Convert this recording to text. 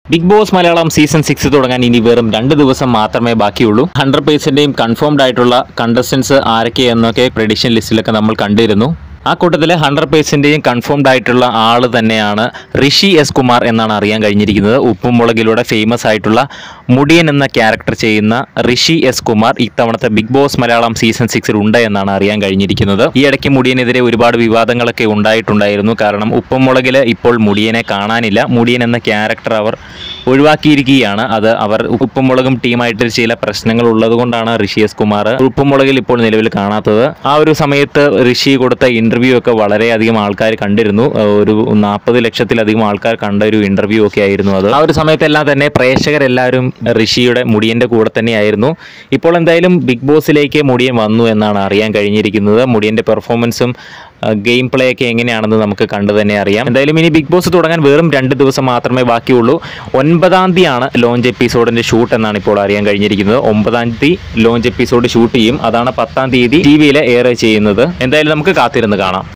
big Boss Malayalam season six തുടങ്ങാൻ ഇനി വെറും രണ്ട് ദിവസം മാത്രമേ ബാക്കിയുള്ളൂ ഹൺഡ്രഡ് പേഴ്സൻറ്റേയും കൺഫേംഡ് ആയിട്ടുള്ള കണ്ടസ്റ്റൻസ് ആരൊക്കെയെന്നൊക്കെ പ്രഡിക്ഷൻ ലിസ്റ്റിലൊക്കെ നമ്മൾ കണ്ടിരുന്നു ആ കൂട്ടത്തിൽ ഹൺഡ്രഡ് പേഴ്സൻറ്റേയും കൺഫേംഡ് ആയിട്ടുള്ള ആൾ തന്നെയാണ് ഋഷി എസ് കുമാർ എന്നാണ് അറിയാൻ കഴിഞ്ഞിരിക്കുന്നത് ഉപ്പും മുളകിലൂടെ ഫേമസ് ആയിട്ടുള്ള മുടിയൻ എന്ന ക്യാരക്ടർ ചെയ്യുന്ന ഋഷി എസ് കുമാർ ഇത്തവണത്തെ ബിഗ് ബോസ് മലയാളം സീസൺ സിക്സിൽ ഉണ്ട് എന്നാണ് അറിയാൻ കഴിഞ്ഞിരിക്കുന്നത് ഈ ഇടയ്ക്ക് മുടിയനെതിരെ ഒരുപാട് വിവാദങ്ങളൊക്കെ ഉണ്ടായിട്ടുണ്ടായിരുന്നു കാരണം ഉപ്പും മുളകിൽ ഇപ്പോൾ മുടിയനെ കാണാനില്ല മുടിയൻ എന്ന ക്യാരക്ടർ അവർ ഒഴിവാക്കിയിരിക്കുകയാണ് അത് അവർ ഉപ്പും മുളകും ടീമായിട്ട് ചില പ്രശ്നങ്ങൾ ഉള്ളതുകൊണ്ടാണ് ഋഷി എസ് കുമാർ ഉപ്പും മുളകിൽ ഇപ്പോൾ നിലവിൽ കാണാത്തത് ആ ഒരു സമയത്ത് ഋഷി കൊടുത്ത ഇന്റർവ്യൂ ഒക്കെ വളരെയധികം ആൾക്കാർ കണ്ടിരുന്നു ഏഹ് ഒരു നാൽപ്പത് ലക്ഷത്തിലധികം ആൾക്കാർ കണ്ട ഒരു ഇന്റർവ്യൂ ഒക്കെ ആയിരുന്നു അത് ആ ഒരു സമയത്തെല്ലാം തന്നെ പ്രേക്ഷകരെല്ലാവരും ഋഷിയുടെ മുടിയന്റെ കൂടെ തന്നെയായിരുന്നു ഇപ്പോൾ എന്തായാലും ബിഗ് ബോസിലേക്ക് മുടിയൻ വന്നു എന്നാണ് അറിയാൻ കഴിഞ്ഞിരിക്കുന്നത് മുടിയന്റെ പെർഫോമൻസും ഗെയിം പ്ലേ ഒക്കെ എങ്ങനെയാണെന്ന് നമുക്ക് കണ്ടു തന്നെ അറിയാം എന്തായാലും ഇനി ബിഗ് ബോസ് തുടങ്ങാൻ വെറും രണ്ട് ദിവസം മാത്രമേ ബാക്കിയുള്ളൂ ഒൻപതാം തീയതിയാണ് ലോഞ്ച് എപ്പിസോഡിന്റെ ഷൂട്ട് എന്നാണ് ഇപ്പോൾ അറിയാൻ കഴിഞ്ഞിരിക്കുന്നത് ഒമ്പതാം തീയതി ലോഞ്ച് എപ്പിസോഡ് ഷൂട്ട് ചെയ്യും അതാണ് പത്താം തീയതി ടി വിയിൽ എയർ ചെയ്യുന്നത് എന്തായാലും നമുക്ക് കാത്തിരുന്ന് കാണാം